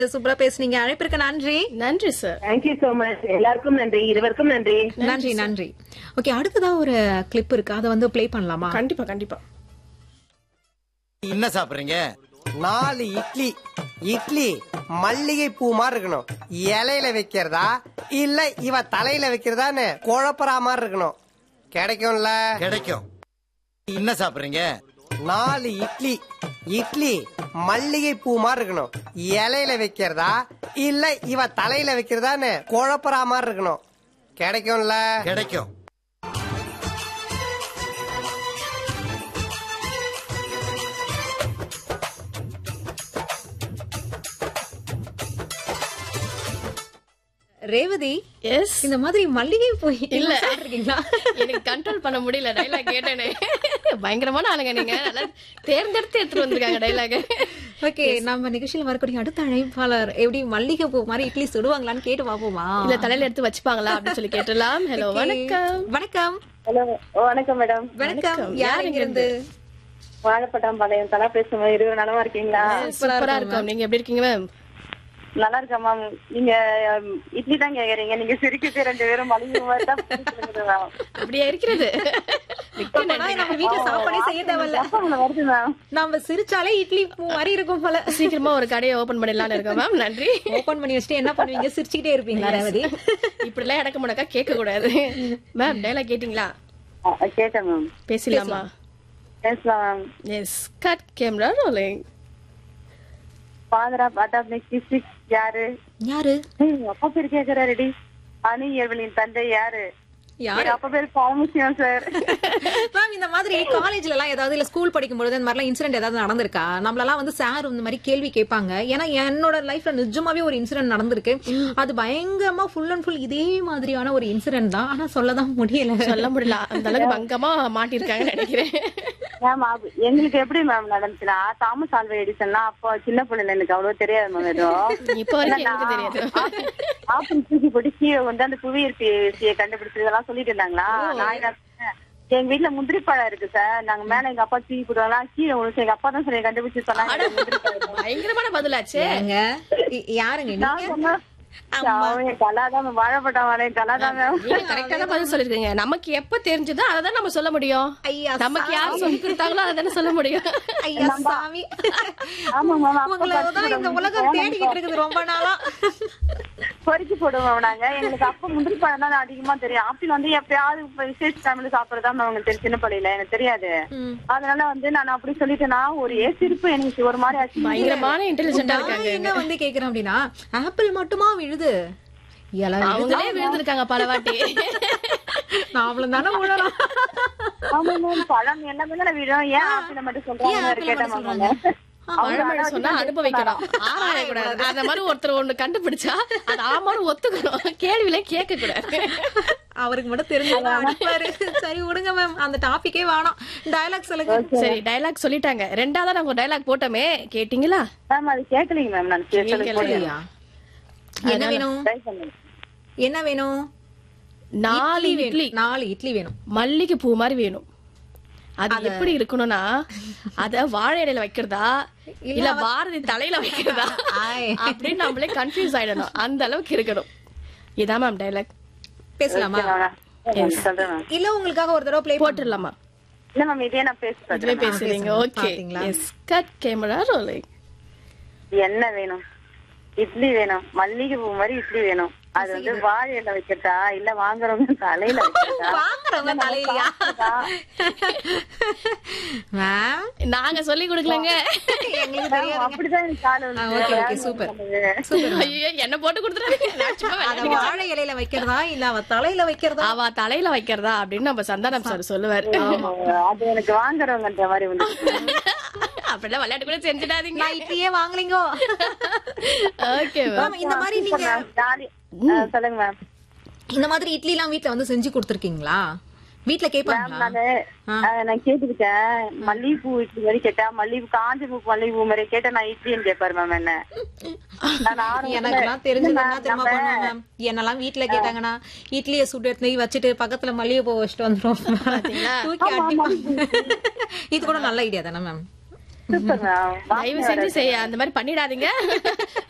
சூப்பரா பேசுனீங்க அழைப்பிற்கு நன்றி நன்றி சார் தேங்க்யூ சோ மச் எல்லாருக்கும் நன்றி இருவருக்கும் நன்றி நன்றி நன்றி ஓகே அடுத்ததா ஒரு கிளிப் இருக்கு அதை வந்து ப்ளே பண்ணலாமா கண்டிப்பா கண்டிப்பா என்ன சாப்பிடுறீங்க நாலு இட்லி இட்லி மல்லிகை பூ மாதிரி இருக்கணும் இலையில வைக்கிறதா இல்ல இவ தலையில வைக்கிறதான்னு குழப்பறா மாதிரி இருக்கணும் கிடைக்கும்ல கிடைக்கும் என்ன சாப்பிடுறீங்க நாலு இட்லி இட்லி மல்லிகை பூ மாதிரி இருக்கணும் இலையில வைக்கிறதா இல்ல இவ தலையில வைக்கிறதான்னு குழப்பறா மாதிரி இருக்கணும் கிடைக்கும்ல கிடைக்கும் ரேவதி எஸ் இந்த மாதிரி மல்லிகை போய் இல்ல. இருக்கீங்களா எனக்கு கண்ட்ரோல் பண்ண முடியல டைலாக் கேட்டேனே பயங்கரமான ஆளுங்க நீங்க நல்லா தேர்ந்தெடுத்து எடுத்துட்டு வந்திருக்காங்க டைலாக் ஓகே நம்ம நிகழ்ச்சியில வரக்கூடிய அடுத்த அழைப்பாளர் எப்படி மல்லிகை பூ மாதிரி இட்லி சுடுவாங்களான்னு கேட்டு பாப்போமா இல்ல தலையில எடுத்து வச்சுப்பாங்களா அப்படின்னு சொல்லி கேட்டலாம் ஹலோ Okay. வணக்கம் வணக்கம் ஹலோ வணக்கம் மேடம் வணக்கம் வணக்கம். யார் இங்க இருந்து வாழைப்பட்டம் பாளையம் தலா பேசுவோம் இருவர் நலமா இருக்கீங்களா சூப்பரா இருக்கும் நீங்க எப்படி இருக்கீங்க மேம் நல்லா இருக்கேன் மேம் நீங்க ஹம், இட்லி தான் கேக்குறீங்க நீங்க சிரிக்கிறது ரெண்டு பேரும் மலிவு மாதிரி தான் பேசுறீங்க மேம் அப்படியா இருக்கிறது மிக்க அப்பனா நன்றி. நம்ம வீட்டுல சாப்பாடே செய்ய தேவையில்ல எப்ப வருது மேம் நம்ம சிரிச்சாலே இட்லி பூ மாதிரி இருக்கும் போல சீக்கிரமா ஒரு கடையை ஓபன் பண்ணிடலாம்னு இருக்கோம் மேம் நன்றி ஓபன் பண்ணி வச்சுட்டு என்ன பண்ணுவீங்க சிரிச்சுக்கிட்டே இருப்பீங்களா ரேவதி இப்படி எல்லாம் இடக்க முடக்கா கேட்க கூடாது மேம் டைலாக் கேட்டீங்களா ஆ, கேட்டேன் மேம் பேசலாமா பேசலாம் ma'am yes cut camera rolling father of அடாப்னிக் டிஸ்ட்ரிக்ட் யாரு யாரு ஏய், உங்க அப்பா பேர் கேக்குறாருடி அணி எர்வலின் தந்தை யாரு யாரு எங்க அப்பா பேர் பரமசிவம் சார் மேம் இந்த மாதிரி காலேஜ்ல எல்லாம் ஏதாவது இல்ல ஸ்கூல் படிக்கும்போது இந்த மாதிரிலாம் இன்சிடென்ட் ஏதாவது நடந்திருக்கா நம்மளெல்லாம் வந்து சார் இந்த மாதிரி கேள்வி கேட்பாங்க ஏன்னா என்னோட லைஃப்ல நிஜமாவே ஒரு இன்சிடென்ட் நடந்திருக்கு அது பயங்கரமா ஃபுல் அண்ட் ஃபுல் இதே மாதிரியான ஒரு இன்சிடென்ட் தான் ஆனா சொல்லதான் முடியல சொல்ல முடியல அந்த அளவுக்கு பங்கமா மாட்டிருக்காங்கன்னு நினைக்கிறேன் மேம் அது- எங்களுக்கு எப்படி மேம் நடந்துச்சுன்னா தாமஸ் ஆல்வா எடிசன்லாம் அப்போ சின்ன பிள்ளைல எனக்கு அவ்வளவு தெரியாது மேம் எதுவும் இப்ப வரைக்கும் எனக்கு தெரியாது ஆப்பிள் தூக்கி போட்டு கீழே வந்து அந்த புவியீர்ப்பு விசையை கண்டுபிடிச்சது இதெல்லாம் சொல்லிட்டு இருந்தாங்களா நான் என்ன சொன்னேன், எங்க வீட்டுல முந்திரி பழம் இருக்கு சார் நாங்க மேல எங்க அப்பா தூக்கி போடுவாங்க கீழே விழுந்து எங்க அப்பா தான் சொல்லி கண்டுபிடிச்சு சொன்னாங்க எனக்கு முந்திரி பழம். பயங்கரமான பதிலாச்சே ஏங்க இ- யாருங்க நான் நீங்க சொன்னேன், அவன் என் கலாதான் மேம், வாழைப்பட்டம் வாழை கலாதான் மேம். நீங்க கரெக்டான பதில் சொல்லிருக்கீங்க நமக்கு எப்ப தெரிஞ்சதோ அதை நம்ம சொல்ல முடியும் ஐயா நமக்கு யார் சொல்லி கொடுத்தாங்களோ அதை தானே சொல்ல முடியும் ஐயா சாமி ஆமா மேம் அப்ப உங்களை தான் இந்த உலகம் தேடிக்கிட்டு இருக்குது ரொம்ப நாளா பொறுக்கி போடுவோம் நாங்க எங்களுக்கு அப்ப முந்திரி பழம் தான் அதிகமா தெரியும் ஆப்பிள் வந்து எப்பயாவது இப்ப விசேஷ டைம்ல சாப்பிடறதா அவங்க தெரியும் சின்ன பள்ளியில எனக்கு தெரியாது ம். அதனால வந்து நான் அப்படி சொல்லிட்டேனா ஒரு ஏ சிரிப்பு எனக்கு ஒரு மாதிரி ஆச்சு பயங்கரமான இன்டெலிஜென்டா நான் இருக்காங்க என்ன வந்து கேக்குறேன் அப்படின்னா ஆப்பிள் மட்டுமா விழுது இலை விழுதா? அவங்களே விழுந்திருக்காங்க பல வாட்டி நாமளும் தானே விழலாம் ஆமா மேம் பழம் எல்லாமே தானே விடும் ஏன் ஆப்பிள மட்டும் ஏன் சொல்றாங்க ஆப்பிள கேட்டேன் மட்டும் மேம் சொல்றாங்க? பழமொழி சொன்னா அனுபவிக்கணும் ஆராயக்கூடாது அந்த மாதிரி ஒருத்தர் ஒண்ணு கண்டுபிடிச்சா அது ஆமான்னு ஒத்துக்கணும் கேள்வியில கேட்க கூடாது அவருக்கு மட்டும் தெரிஞ்சதா அடிப்பாரு சரி விடுங்க மேம் அந்த டாபிக்கே வேணாம் டயலாக் சொல்லுங்க சரி டைலாக் சொல்லிட்டாங்க ரெண்டாவதா நாங்க டைலாக் போட்டோமே கேட்டீங்களா மேம் அது கேட்கலீங்க மேம் நான் கேட்கல இல்லையா? என்ன வேணும் ட்ரை பண்ணுங்க என்ன வேணும் நாலு இட்லி இட்லி வேணும் நாலு இட்லி வேணும் மல்லிகை பூ மாதிரி வேணும் அது எப்படி இருக்கணும்னா அத வாழை இலையில வைக்கிறதா இல்ல பாரதி தலையில வைக்கிறதா ஆய். அப்படின்னு நம்மளே கன்ஃபியூஸ் ஆயிடணும் அந்த அளவுக்கு இருக்கணும் இதான் மேம் டைலாக் பேசலாமா சொல்றேன் மேம் இல்ல உங்களுக்காக ஒரு தடவை ப்ளே போட்டுடலாமா இல்ல மேம் இதே நான் பேசுறேன் இதுவே பேசுறீங்க ஓகே பாத்தீங்களா? எஸ் கட் கேமரா ரோலிங் என்ன வேணும் இட்லி வேணும் மல்லிகை பூ மாதிரி இட்லி வேணும் அது வந்து வாழையில வைக்கிறதா இல்ல வாங்குறவங்க தலையில வைக்கிறதா வாங்குறவங்க தலையிலயா மேம் நாங்க சொல்லி கொடுக்கலங்க எங்களுக்கு தெரியாது அப்படிதான் எனக்கு call okay okay super super ஐயோ என்ன போட்டு கொடுத்துறாங்க நான் சும்மா அத விளையாடுறேன். வாழை இலையில வைக்கிறதா இல்ல அவ தலையில வைக்கிறதா அவ தலையில வைக்கிறதா அப்படின்னு நம்ம சந்தானம் சார் சொல்லுவாரு அது எனக்கு வாங்குறவங்கன்ற மாதிரி வந்து அப்படிலாம் விளையாட்டு கூட செஞ்சிடாதீங்க நான் இட்லியே வாங்கலீங்கோ ஓகே மேம் இந்த மாதிரி நீங்க ஜாலி சொல்லுங்க மேம் இந்த மாதிரி இட்லி எல்லாம் வீட்ல வந்து செஞ்சு கொடுத்துருக்கீங்களா வீட்ல கேட்பாங்களா நானு அஹ், நான் கேட்டுக்கிட்டேன் மல்லிகைப்பூ இட்லி மாதிரி கேட்டா மல்லிகைப்பூ காஞ்ச பூ மல்லிகைப்பூ மாதிரி கேட்டா நான் இட்லின்னு கேட்பாரு மேம் என்ன நான் ஆரம்பத்துல- எனக்கெல்லாம் தெரிஞ்சது இல்ல என்ன ma'am, தெரியுமா நம்ம- பண்ணுவேன் மேம் என்னெல்லாம் வீட்ல கேட்டாங்கன்னா இட்லியை சுட்டு எடுத்து போய் வச்சுட்டு பக்கத்துல மல்லிகை பூ வச்சுட்டு வந்துரும் தூக்கி அடிப்பாங்க இது கூட நல்ல ஐடியா தானே மேம் சூப்பர் மேம் தயவு செஞ்சு செய்ய அந்த மாதிரி பண்ணிடாதீங்க